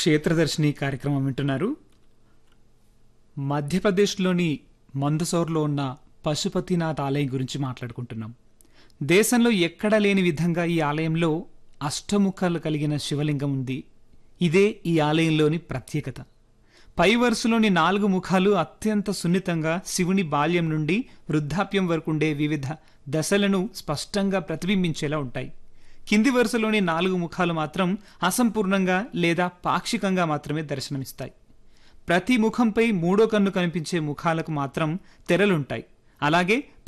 క్షేత్రదర్శిని కార్యక్రమం వింటున్నారు మధ్యప్రదేశ్లోని మందసౌర్లో ఉన్న పశుపతినాథ్ ఆలయం గురించి మాట్లాడుకుంటున్నాం దేశంలో ఎక్కడా లేని విధంగా ఈ ఆలయంలో అష్టముఖాలు కలిగిన శివలింగం ఉంది ఇదే ఈ ఆలయంలోని ప్రత్యేకత పై వరుసలోని నాలుగు ముఖాలు అత్యంత సున్నితంగా శివుని బాల్యం నుండి వృద్ధాప్యం వరకు ఉండే వివిధ దశలను స్పష్టంగా ప్రతిబింబించేలా ఉంటాయి కింది వరుసలోని నాలుగు ముఖాలు మాత్రం అసంపూర్ణంగా లేదా పాక్షికంగా మాత్రమే దర్శనమిస్తాయి ప్రతి ముఖంపై మూడో కన్ను కనిపించే ముఖాలకు మాత్రం తెరలుంటాయి అలాగే